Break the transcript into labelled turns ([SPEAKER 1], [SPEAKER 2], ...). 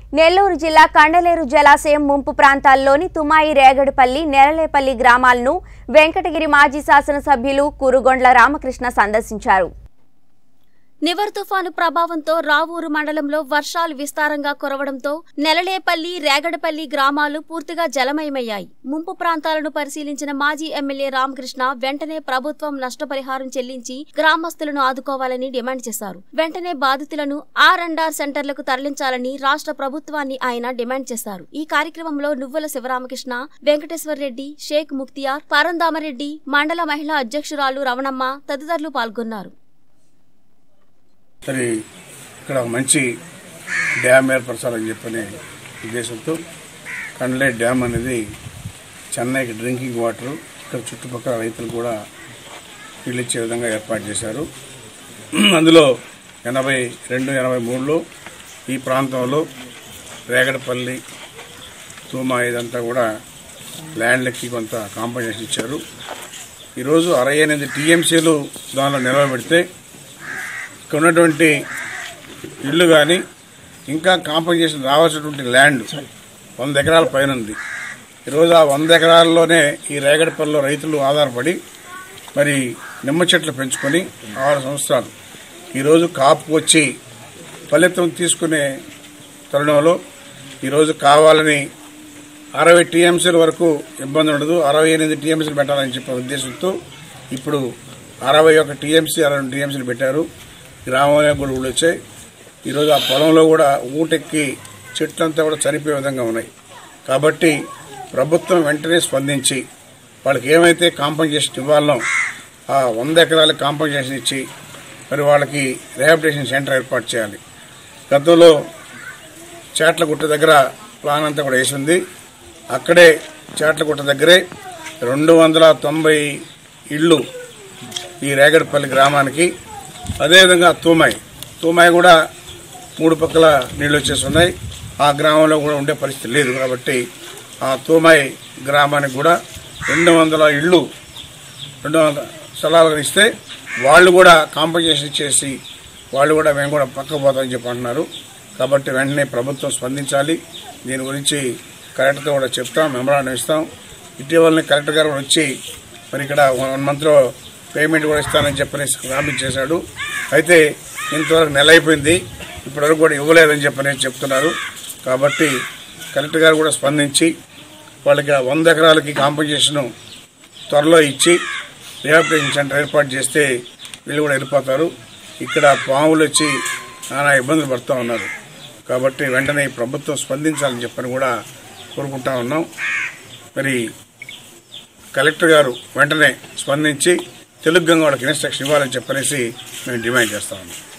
[SPEAKER 1] నెల్లూరు జిల్లా కండలేరు జలాశయం ముంపు ప్రాంతాల్లోని తుమాయి రేగడపల్లి నెరలేపల్లి గ్రామాలను వెంకటగిరి మాజీ శాసనసభ్యులు కురుగొండ్ల రామకృష్ణ సందర్శించారు
[SPEAKER 2] నివర్ తుఫాను ప్రభావంతో రావూరు మండలంలో వర్షాలు విస్తారంగా కురవడంతో నెలలేపల్లి రేగడపల్లి గ్రామాలు పూర్తిగా జలమయమయ్యాయి ముంపు ప్రాంతాలను పరిశీలించిన మాజీ ఎమ్మెల్యే రామకృష్ణ వెంటనే ప్రభుత్వం నష్టపరిహారం చెల్లించి గ్రామస్తులను ఆదుకోవాలని డిమాండ్ చేశారు వెంటనే బాధితులను ఆర్ అండ్ ఆర్ సెంటర్లకు తరలించాలని రాష్ట్ర ప్రభుత్వాన్ని ఆయన డిమాండ్ చేశారు ఈ కార్యక్రమంలో నువ్వుల శివరామకృష్ణ వెంకటేశ్వర రెడ్డి షేక్ ముక్తియార్ పరందామరెడ్డి మండల మహిళా అధ్యక్షురాలు రవణమ్మ తదితరులు పాల్గొన్నారు
[SPEAKER 3] మరి ఇక్కడ ఒక మంచి డ్యామ్ ఏర్పరచాలని చెప్పని ఉద్దేశంతో కండ్లే డ్యామ్ అనేది చెన్నైకి డ్రింకింగ్ వాటర్ ఇక్కడ చుట్టుపక్కల రైతులు కూడా నీళ్ళు ఇచ్చే విధంగా ఏర్పాటు చేశారు అందులో ఎనభై రెండు ఎనభై మూడులో ఈ ప్రాంతంలో రేగడపల్లి తూమా ఇదంతా కూడా ల్యాండ్లకి కొంత కాంపన్సేషన్ ఇచ్చారు ఈరోజు అరవై ఎనిమిది టీఎంసీలు దానిలో నిలవబెడితే ఇక్కడ ఉన్నటువంటి ఇల్లు కానీ ఇంకా కాంపన్సేషన్ రావాల్సినటువంటి ల్యాండ్ వంద ఎకరాల పైన ఉంది ఈరోజు ఆ వంద ఎకరాల్లోనే ఈ రేగడపల్లిలో రైతులు ఆధారపడి మరి నిమ్మ చెట్లు పెంచుకొని ఆరు సంవత్సరాలు ఈరోజు కాపు వచ్చి ఫలితం తీసుకునే తరుణంలో ఈరోజు కావాలని అరవై టీఎంసీల వరకు ఇబ్బంది ఉండదు అరవై ఎనిమిది టీఎంసీలు పెట్టాలని చెప్పే ఉద్దేశంతో ఇప్పుడు అరవై ఒక టీఎంసీ అరవై రెండు టీఎంసీలు పెట్టారు గ్రామంలో కూడా ఊళ్ళు వచ్చాయి ఈరోజు ఆ పొలంలో కూడా ఊటెక్కి చెట్లంతా కూడా చనిపోయే విధంగా ఉన్నాయి కాబట్టి ప్రభుత్వం వెంటనే స్పందించి వాళ్ళకి ఏమైతే కాంపన్సేషన్ ఇవ్వాలనో ఆ వంద ఎకరాలకు కాంపన్సేషన్ ఇచ్చి మరి వాళ్ళకి రిహాబిలిటేషన్ సెంటర్ ఏర్పాటు చేయాలి గతంలో చేట్లగుట్ట దగ్గర ప్లాన్ అంతా కూడా వేసి ఉంది అక్కడే చేట్లగుట్ట దగ్గరే రెండు వందల తొంభై ఇళ్ళు ఈ రేగడపల్లి గ్రామానికి అదేవిధంగా తూమాయి తూమాయి కూడా మూడు పక్కల నీళ్ళు వచ్చేస్తున్నాయి ఆ గ్రామంలో కూడా ఉండే పరిస్థితి లేదు కాబట్టి ఆ తూమాయి గ్రామానికి కూడా రెండు వందల ఇళ్ళు రెండు వందల స్థలాలు ఇస్తే వాళ్ళు కూడా కాంపన్సేషన్ చేసి వాళ్ళు కూడా మేము కూడా పక్క పోతామని చెప్పి అంటున్నారు కాబట్టి వెంటనే ప్రభుత్వం స్పందించాలి దీని గురించి కలెక్టర్తో కూడా చెప్తాం మెమరాండం ఇస్తాం ఇటీవలనే కలెక్టర్ గారు కూడా వచ్చి మరి ఇక్కడ వన్ మంత్లో పేమెంట్ కూడా ఇస్తానని చెప్పని ప్రామిస్ చేశాడు అయితే ఇంతవరకు నెల అయిపోయింది ఇప్పటివరకు కూడా ఇవ్వలేదని చెప్పని చెప్తున్నారు కాబట్టి కలెక్టర్ గారు కూడా స్పందించి వాళ్ళకి ఆ వంద ఎకరాలకి కాంపన్సేషన్ త్వరలో ఇచ్చి రిహాబిలిటేషన్ సెంటర్ ఏర్పాటు చేస్తే వీళ్ళు కూడా వెళ్ళిపోతారు ఇక్కడ పాములు వచ్చి నానా ఇబ్బందులు పడుతూ ఉన్నారు కాబట్టి వెంటనే ఈ ప్రభుత్వం స్పందించాలని చెప్పని కూడా కోరుకుంటా ఉన్నాం మరి కలెక్టర్ గారు వెంటనే స్పందించి తెలుగు గంగ వాళ్ళకి ఇన్స్ట్రక్షన్ ఇవ్వాలని చెప్పనేసి మేము డిమాండ్ చేస్తా ఉన్నాం